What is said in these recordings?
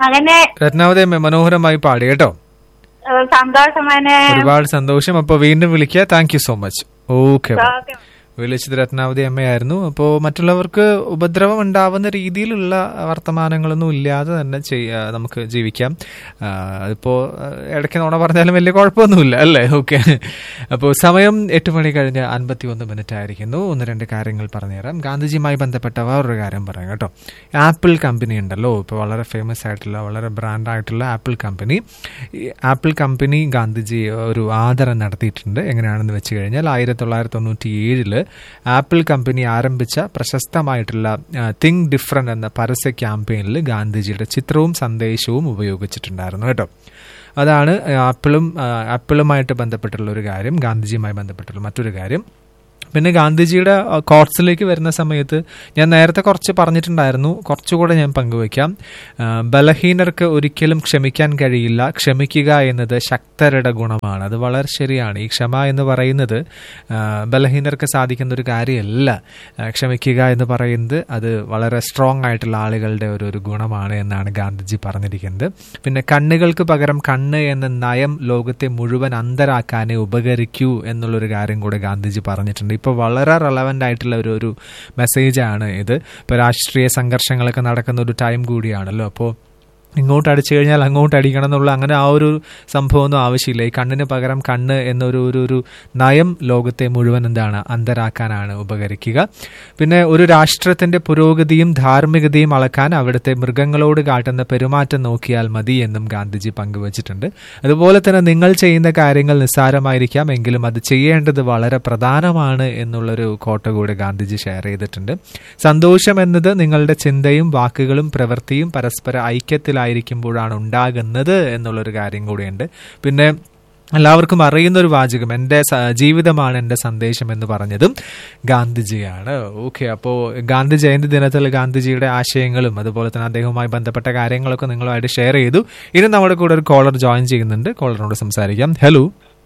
അങ്ങനെ രത്നാവതി അമ്മ മനോഹരമായി പാടി കേട്ടോ ഏഹ്, സന്തോഷം മോനെ ഒരുപാട് സന്തോഷം അപ്പൊ വീണ്ടും വിളിക്കുക thank you so much okay okay വിളിച്ചത് രത്നാവതി അമ്മയായിരുന്നു അപ്പോൾ മറ്റുള്ളവർക്ക് ഉപദ്രവം ഉണ്ടാവുന്ന രീതിയിലുള്ള വർത്തമാനങ്ങളൊന്നും ഇല്ലാതെ തന്നെ ചെയ്യ നമുക്ക് ജീവിക്കാം ആ, അതിപ്പോ ആ, ഇടയ്ക്ക് നോണ പറഞ്ഞാലും വലിയ കുഴപ്പമൊന്നുമില്ല അല്ലേ ഓക്കെ അപ്പോൾ സമയം എട്ട് മണി കഴിഞ്ഞ് അൻപത്തി ഒന്ന് മിനിറ്റ് ആയിരിക്കുന്നു ഒന്ന് രണ്ട് കാര്യങ്ങൾ പറഞ്ഞുതരാം ഗാന്ധിജിയുമായി ബന്ധപ്പെട്ട വേറൊരു കാര്യം പറയാം കേട്ടോ ആപ്പിൾ കമ്പനി ഉണ്ടല്ലോ ഇപ്പോൾ വളരെ ഫേമസ് ആയിട്ടുള്ള വളരെ ബ്രാൻഡായിട്ടുള്ള ആപ്പിൾ കമ്പനി ഈ ആപ്പിൾ കമ്പനി ഗാന്ധിജി ഒരു ആദരം നടത്തിയിട്ടുണ്ട് എങ്ങനെയാണെന്ന് വെച്ച് കഴിഞ്ഞാൽ ആയിരത്തി തൊള്ളായിരത്തി തൊണ്ണൂറ്റി ഏഴില് ആപ്പിൾ കമ്പനി ആരംഭിച്ച പ്രശസ്തമായിട്ടുള്ള തിങ്ക് ഡിഫറെന്റ് എന്ന പരസ്യ ക്യാമ്പയിനിൽ ഗാന്ധിജിയുടെ ചിത്രവും സന്ദേശവും ഉപയോഗിച്ചിട്ടുണ്ടായിരുന്നു കേട്ടോ അതാണ് ആപ്പിളും ആ, ആപ്പിളുമായിട്ട് ബന്ധപ്പെട്ടുള്ള ഒരു കാര്യം ഗാന്ധിജിയുമായി ബന്ധപ്പെട്ടുള്ള മറ്റൊരു കാര്യം പിന്നെ ഗാന്ധിജിയുടെ ആ, കോർട്സിലേക്ക് വരുന്ന സമയത്ത് ഞാൻ നേരത്തെ കുറച്ച് പറഞ്ഞിട്ടുണ്ടായിരുന്നു കുറച്ചുകൂടെ ഞാൻ പങ്കുവയ്ക്കാം ആ, ബലഹീനർക്ക് ഒരിക്കലും ക്ഷമിക്കാൻ കഴിയില്ല ക്ഷമിക്കുക എന്നത് ശക്തരുടെ ഗുണമാണ് അത് വളരെ ശരിയാണ് ഈ ക്ഷമ എന്ന് പറയുന്നത് ആ, ബലഹീനർക്ക് സാധിക്കുന്ന ഒരു കാര്യമല്ല ആ, ക്ഷമിക്കുക എന്ന് പറയുന്നത് അത് വളരെ സ്ട്രോങ് ആയിട്ടുള്ള ആളുകളുടെ ഒരു ഒരു ഗുണമാണ് എന്നാണ് ഗാന്ധിജി പറഞ്ഞിരിക്കുന്നത് പിന്നെ കണ്ണുകൾക്ക് പകരം കണ്ണ് എന്ന നയം ലോകത്തെ മുഴുവൻ അന്തരാക്കാനേ ഉപകരിക്കൂ എന്നുള്ളൊരു കാര്യം കൂടെ ഗാന്ധിജി പറഞ്ഞിട്ടുണ്ട് ഇപ്പോൾ വളരെ റെലവൻ്റ് ആയിട്ടുള്ള ഒരു ഒരു മെസ്സേജാണ് ഇത് ഇപ്പോൾ രാഷ്ട്രീയ സംഘർഷങ്ങളൊക്കെ നടക്കുന്ന ഒരു ടൈം കൂടിയാണല്ലോ അപ്പോൾ ഇങ്ങോട്ട് അടിച്ചു കഴിഞ്ഞാൽ അങ്ങോട്ട് അടിക്കണം എന്നുള്ള അങ്ങനെ ആ ഒരു സംഭവമൊന്നും ആവശ്യമില്ല ഈ കണ്ണിന് പകരം കണ്ണ് എന്നൊരു ഒരു ഒരു നയം ലോകത്തെ മുഴുവൻ എന്താണ് അന്തരാക്കാനാണ് ഉപകരിക്കുക പിന്നെ ഒരു രാഷ്ട്രത്തിന്റെ പുരോഗതിയും ധാർമ്മികതയും അളക്കാൻ അവിടുത്തെ മൃഗങ്ങളോട് കാട്ടുന്ന പെരുമാറ്റം നോക്കിയാൽ മതി എന്നും ഗാന്ധിജി പങ്കുവച്ചിട്ടുണ്ട് അതുപോലെ തന്നെ നിങ്ങൾ ചെയ്യുന്ന കാര്യങ്ങൾ നിസ്സാരമായിരിക്കാം എങ്കിലും അത് ചെയ്യേണ്ടത് വളരെ പ്രധാനമാണ് എന്നുള്ളൊരു കോട്ട കൂടെ ഗാന്ധിജി ഷെയർ ചെയ്തിട്ടുണ്ട് സന്തോഷം എന്നത് നിങ്ങളുടെ ചിന്തയും വാക്കുകളും പ്രവൃത്തിയും പരസ്പര ഐക്യത്തിലായിരിക്കുമ്പോഴാണ് ഉണ്ടാകുന്നത് എന്നുള്ളൊരു കാര്യം കൂടിയുണ്ട് പിന്നെ എല്ലാവർക്കും അറിയുന്ന ഒരു വാചകം എൻ്റെ സ- ജീവിതമാണ് എൻ്റെ സന്ദേശം എന്ന് പറഞ്ഞതും ഗാന്ധിജിയാണ് ഓക്കെ അപ്പോൾ ഗാന്ധി ജയന്തി ദിനത്തിൽ ഗാന്ധിജിയുടെ ആശയങ്ങളും അതുപോലെ തന്നെ അദ്ദേഹവുമായി ബന്ധപ്പെട്ട കാര്യങ്ങളൊക്കെ നിങ്ങളുമായിട്ട് ഷെയർ ചെയ്തു ഇനി നമ്മുടെ കൂടെ ഒരു കോളർ ജോയിൻ ചെയ്യുന്നുണ്ട് കോളറിനോട് സംസാരിക്കാം ഹലോ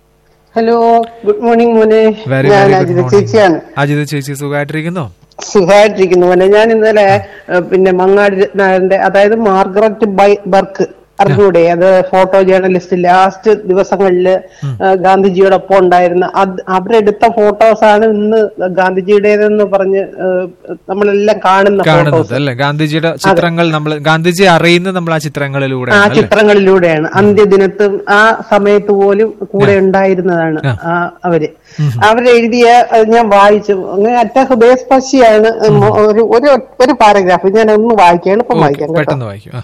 ഹലോ ഗുഡ് മോർണിംഗ് മോനെ വെരി ഞാൻ വെരി അജിത ഗുഡ് ചേച്ചിയാണ് മോർണിംഗ് അജിത് ചേച്ചി സുഖമായിട്ടിരിക്കുന്നോ സുഖമായിട്ടിരിക്കുന്നു മോനെ ഞാൻ ഇന്നലെ ഏഹ്, പിന്നെ മങ്ങാടി നായരുടെ അതായത് മാർഗരറ്റ് ബൈ ബർക്ക് അറിഞ്ഞൂടെ അത് ഫോട്ടോ ജേർണലിസ്റ്റ് ലാസ്റ്റ് ദിവസങ്ങളില് ഏഹ്, ഗാന്ധിജിയോടൊപ്പം ഉണ്ടായിരുന്ന അത് അവരെടുത്ത ഫോട്ടോസ് ആണ് ഇന്ന് ഗാന്ധിജിയുടേതെന്ന് പറഞ്ഞ് ഏഹ്, നമ്മളെല്ലാം കാണുന്ന കാണുന്നത് ഫോട്ടോസ് അല്ലെ ഗാന്ധിജിയുടെ ചിത്രങ്ങൾ നമ്മൾ ഗാന്ധിജി അറിയുന്നത് നമ്മൾ ആ ചിത്രങ്ങളിലൂടെ ആ ചിത്രങ്ങളിലൂടെയാണ് അന്ത്യദിനത്തും ആ സമയത്ത് പോലും കൂടെ ഉണ്ടായിരുന്നതാണ് ആ അവര് അവരെഴുതിയ അത് ഞാൻ വായിച്ചു അങ്ങനെ അറ്റ ഹൃദയസ്പർശിയാണ് ഒരു ഒരു ഒരു പാരഗ്രാഫ് ഞാൻ ഒന്ന് വായിക്കാം എളുപ്പം വായിക്കാം കേട്ടോ പെട്ടെന്ന് വായിക്കും ആ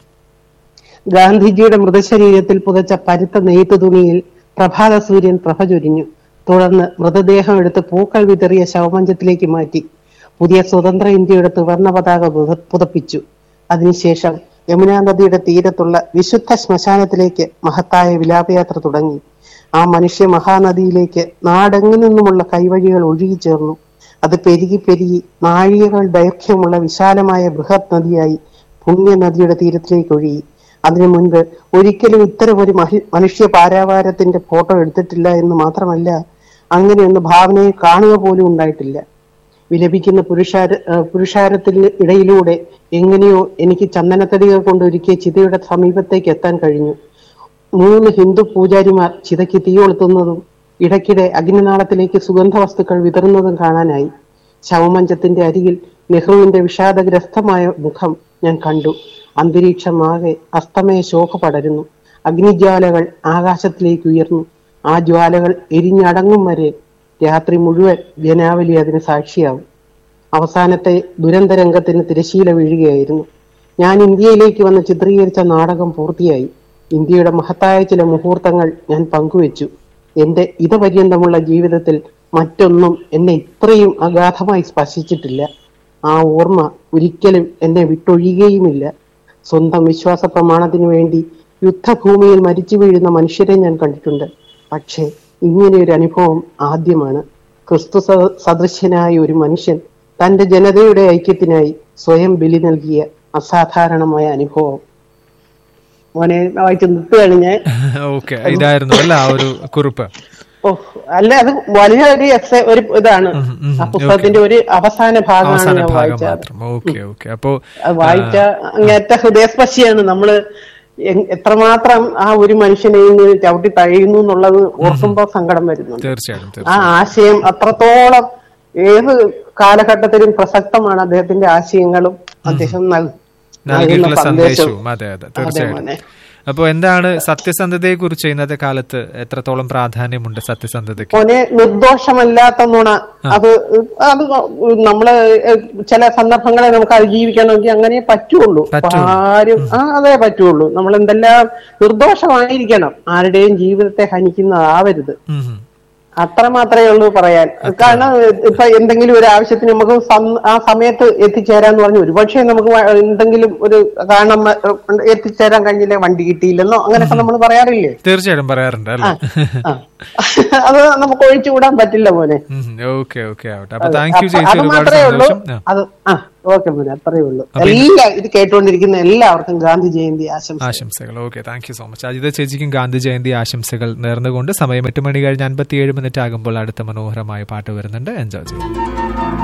ഗാന്ധിജിയുടെ മൃതശരീരത്തിൽ പുതച്ച പരുത്ത നെയ്ത്ത് തുണിയിൽ പ്രഭാത സൂര്യൻ പ്രഭ ചൊരിഞ്ഞു തുടർന്ന് മൃതദേഹം എടുത്ത് പൂക്കൾ വിതറിയ ശവമഞ്ചത്തിലേക്ക് മാറ്റി പുതിയ സ്വതന്ത്ര ഇന്ത്യയുടെ തുവർണ്ണ പതാക പുത- പുതപ്പിച്ചു അതിനുശേഷം യമുനാ നദിയുടെ തീരത്തുള്ള വിശുദ്ധ ശ്മശാനത്തിലേക്ക് മഹത്തായ വിലാപയാത്ര തുടങ്ങി ആ മനുഷ്യ മഹാനദിയിലേക്ക് നാടെങ്ങു നിന്നുമുള്ള കൈവഴികൾ ഒഴുകിച്ചേർന്നു അത് പെരുകി പെരുകി നാഴികകൾ ദൈർഘ്യമുള്ള വിശാലമായ ബൃഹത് നദിയായി പുണ്യ നദിയുടെ തീരത്തിലേക്ക് ഒഴുകി അതിനു മുൻപ് ഒരിക്കലും ഇത്തരം ഒരു മഹി- മനുഷ്യ പാരാവാരത്തിന്റെ ഫോട്ടോ എടുത്തിട്ടില്ല എന്ന് മാത്രമല്ല അങ്ങനെയൊന്ന് ഭാവനയെ കാണുക പോലും ഉണ്ടായിട്ടില്ല വിലപിക്കുന്ന പുരുഷാര ആ, പുരുഷാരത്തിന് ഇടയിലൂടെ എങ്ങനെയോ എനിക്ക് ചന്ദനത്തടികൾ കൊണ്ട് ഒരുക്കിയ ചിതയുടെ സമീപത്തേക്ക് എത്താൻ കഴിഞ്ഞു മൂന്ന് ഹിന്ദു പൂജാരിമാർ ചിതയ്ക്ക് തീ കൊളുത്തുന്നതും ഇടയ്ക്കിടെ അഗ്നിനാളത്തിലേക്ക് സുഗന്ധ വസ്തുക്കൾ വിതറുന്നതും കാണാനായി ശവമഞ്ചത്തിന്റെ അരികിൽ നെഹ്റുവിന്റെ വിഷാദഗ്രസ്തമായ മുഖം ഞാൻ കണ്ടു അന്തരീക്ഷമാകെ അസ്തമയ ശോഭ പടരുന്നു അഗ്നിജ്വാലകൾ ആകാശത്തിലേക്ക് ഉയർന്നു ആ ജ്വാലകൾ എരിഞ്ഞടങ്ങും വരെ രാത്രി മുഴുവൻ ജനാവലി അതിന് സാക്ഷിയാവും അവസാനത്തെ ദുരന്ത രംഗത്തിന് തിരശീല വീഴുകയായിരുന്നു ഞാൻ ഇന്ത്യയിലേക്ക് വന്ന് ചിത്രീകരിച്ച നാടകം പൂർത്തിയായി ഇന്ത്യയുടെ മഹത്തായ ചില മുഹൂർത്തങ്ങൾ ഞാൻ പങ്കുവച്ചു എന്റെ ഇതപര്യന്തമുള്ള ജീവിതത്തിൽ മറ്റൊന്നും എന്നെ ഇത്രയും അഗാധമായി സ്പർശിച്ചിട്ടില്ല ആ ഓർമ്മ ഒരിക്കലും എന്നെ വിട്ടൊഴിയുകയുമില്ല സ്വന്തം വിശ്വാസ പ്രമാണത്തിനു വേണ്ടി യുദ്ധഭൂമിയിൽ മരിച്ചു വീഴുന്ന മനുഷ്യരെ ഞാൻ കണ്ടിട്ടുണ്ട് പക്ഷേ ഇങ്ങനെ ഒരു അനുഭവം ആദ്യമാണ് ക്രിസ്തു സ- സദൃശ്യനായ ഒരു മനുഷ്യൻ തന്റെ ജനതയുടെ ഐക്യത്തിനായി സ്വയം ബലി നൽകിയ അസാധാരണമായ അനുഭവം മോനെ വായിച്ച് നിർത്തുകയാണ് ഞാൻ ഓക്കെ ഇതായിരുന്നു അല്ല ആ ഒരു കുറിപ്പ് ഓ അല്ല അത് വലിയൊരു എക്സ ഒരു ഇതാണ് ഉം, ആ പുസ്തകത്തിന്റെ ഒരു അവസാന ഭാഗമാണ് അവസാന ഞാൻ ഭാഗം വായിച്ചത് മാത്രം ഓക്കെ ഓക്കെ അപ്പോ അത് വായിച്ച അങ്ങേറ്റ ഹൃദയസ്പർശിയാണ് നമ്മള് എ- എത്രമാത്രം ആ ഒരു മനുഷ്യനെ ഇന്ന് ചവിട്ടി തഴയുന്നു എന്നുള്ളത് ഓർക്കുമ്പോ സങ്കടം വരുന്നുണ്ട് തീർച്ചയായിട്ടും ആ തീർച്ചയായിട്ടും ആശയം അത്രത്തോളം ഏത് കാലഘട്ടത്തിലും പ്രസക്തമാണ് അദ്ദേഹത്തിന്റെ ആശയങ്ങളും അദ്ദേഹം നൽ- നൽകിയിട്ടുള്ള നൽകുന്ന സന്ദേശവും സന്ദേശവും അതെ അതെ അതെ തീർച്ചയായിട്ടും മോനെ അപ്പോൾ എന്താണ് സത്യസന്ധതയെ കുറിച്ച് ഇന്നത്തെ കാലത്ത് എത്രത്തോളം പ്രാധാന്യമുണ്ട് സത്യസന്ധതയ്ക്ക് മോനെ നിർദോഷമല്ലാത്ത നുണ അത് അത് നമ്മള് ചില സന്ദർഭങ്ങളെ നമുക്ക് അതിജീവിക്കണമെങ്കിൽ അങ്ങനെ പറ്റുള്ളൂ പറ്റുള്ളൂ. ആരും ആ അതേ പറ്റുള്ളൂ നമ്മൾ എന്തെല്ലാം നിർദോഷമായിരിക്കണം ആരുടെയും ജീവിതത്തെ ഹനിക്കുന്നതാവരുത് ഉം ഉം. അത്ര മാത്രമേ ഉള്ളൂ പറയാൻ കാരണം ഇപ്പൊ എന്തെങ്കിലും ഒരു ആവശ്യത്തിന് നമുക്ക് സം- ആ സമയത്ത് എത്തിച്ചേരാന്ന് പറഞ്ഞു ഒരുപക്ഷെ നമുക്ക് വ- എന്തെങ്കിലും ഒരു കാരണം ഏഹ്, എത്തിച്ചേരാൻ കഴിഞ്ഞില്ലേ വണ്ടി കിട്ടിയില്ലെന്നോ അങ്ങനെയൊക്കെ നമ്മൾ പറയാറില്ലേ തീർച്ചയായിട്ടും പറയാറുണ്ട് അല്ലേ ആ. അത് നമുക്ക് ഒഴിച്ചുകൂടാൻ പറ്റില്ല മോനെ ഓക്കെ ഓക്കെ ആവട്ടെ അപ്പൊ താങ്ക് യു അപ്പൊ ചേച്ചി അത് ഒരുപാട് മാത്രമേ ഉള്ളൂ സന്തോഷം ആ, അത് ആ ഓക്കെ മോനെ അത്രേ ഉള്ളൂ എല്ലാ ഇത് കേട്ടുകൊണ്ടിരിക്കുന്ന എല്ലാവർക്കും ഗാന്ധി ജയന്തി ആശംസ ആശംസകൾ okay thank you so much Ajitha ചേച്ചിക്കും ഗാന്ധി ജയന്തി ആശംസകൾ നേർന്നുകൊണ്ട് സമയം എട്ട് മണി കഴിഞ്ഞ് അൻപത്തിയേഴ് മിനിറ്റ് ആകുമ്പോൾ അടുത്ത മനോഹരമായ പാട്ട് വരുന്നുണ്ട് എൻജോയ് ചെയ്യും